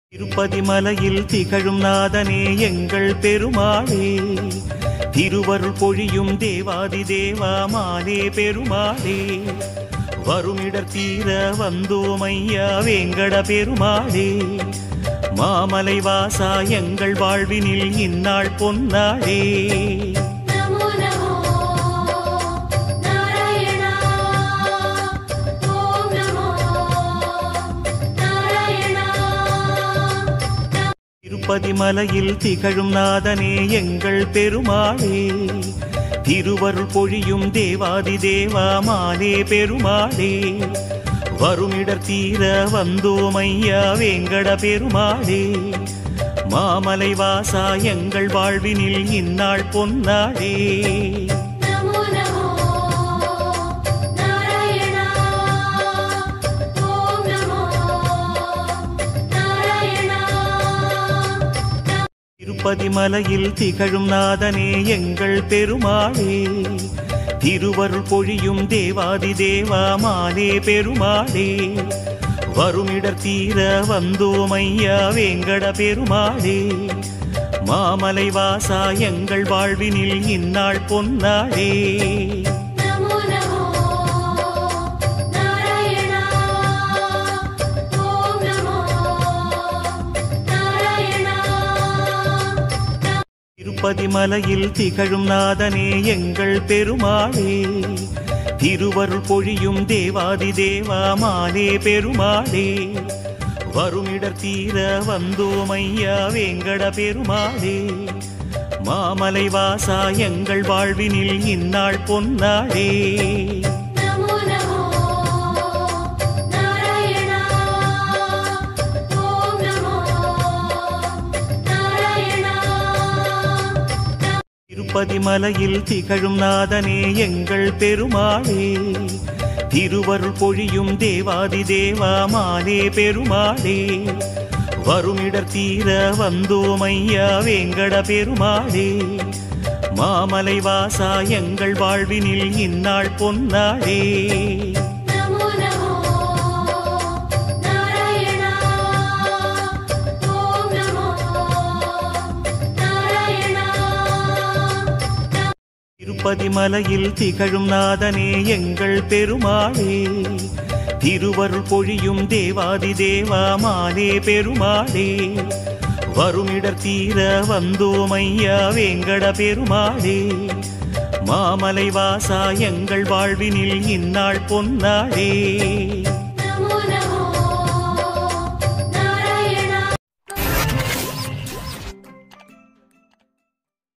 திருப்பதி மலையில் திகழும் நாதனே எங்கள் பெருமாளே திருவருள் பொழியும் தேவாதி தேவா மாலே பெருமாளே வருமிடர் தீர வந்தோம் ஐயா வேங்கட பெருமாளே மாமலை வாசா எங்கள் வாழ்வினில் இந்நாள் பொன்னாளே நமோ நமோ நாராயணா ஓம் நமோ நாராயணா திருப்பதி மலையில் திகழும் நாதனே எங்கள் பெருமாளே திருவருள் பொழியும் தேவாதி தேவா மாலே பெருமாளே வருமிடர் தீர வந்தோம் ஐயா வேங்கட பெருமாளே மாமலை வாசா எங்கள் வாழ்வினில் இந்நாள் பொன்னாளே நமோ நமோ நாராயணா ஓம் நமோ நாராயணா திருப்பதி மலையில் திகழும் நாதனே எங்கள் பெருமாளே திருவருள் பொழியும் தேவாதி தேவா மாலே பெருமாளே வருமிடர் தீர வந்தோம் ஐயா வேங்கட பெருமாளே மாமலை வாசா எங்கள் வாழ்வினில் இந்நாள் பொன்னாளே நமோ நமோ நாராயணா ஓம் நமோ நாராயணா திருப்பதி மலையில் திகழும் நாதனே எங்கள் பெருமாளே திருவருள் பொழியும் தேவாதி தேவா மாலே பெருமாளே வருமிடர் தீர வந்தோம் ஐயா வேங்கட பெருமாளே மாமலை வாசா எங்கள் வாழ்வினில் இந்நாள் பொன்னாளே நமோ நமோ நாராயணா ஓம் நமோ நாராயணா திருப்பதி மலையில் திகழும் நாதனே எங்கள் பெருமாளே திருவருள் பொழியும் தேவாதி தேவா மாலே பெருமாளே வருமிடர் தீர வந்தோம் ஐயா வேங்கட பெருமாளே மாமலை வாசா எங்கள் வாழ்வினில் இந்நாள் பொன்னாளே நமோ நமோ நாராயணா ஓம் நமோ நாராயணா திருப்பதி மலையில் திகழும் நாதனே எங்கள் பெருமாளே திருவருள் பொழியும் தேவாதி தேவா மாலே பெருமாளே வருமிடர் தீர வந்தோம் ஐயா வேங்கட பெருமாளே மாமலை வாசா எங்கள் வாழ்வினில் இந்நாள் பொன்னாளே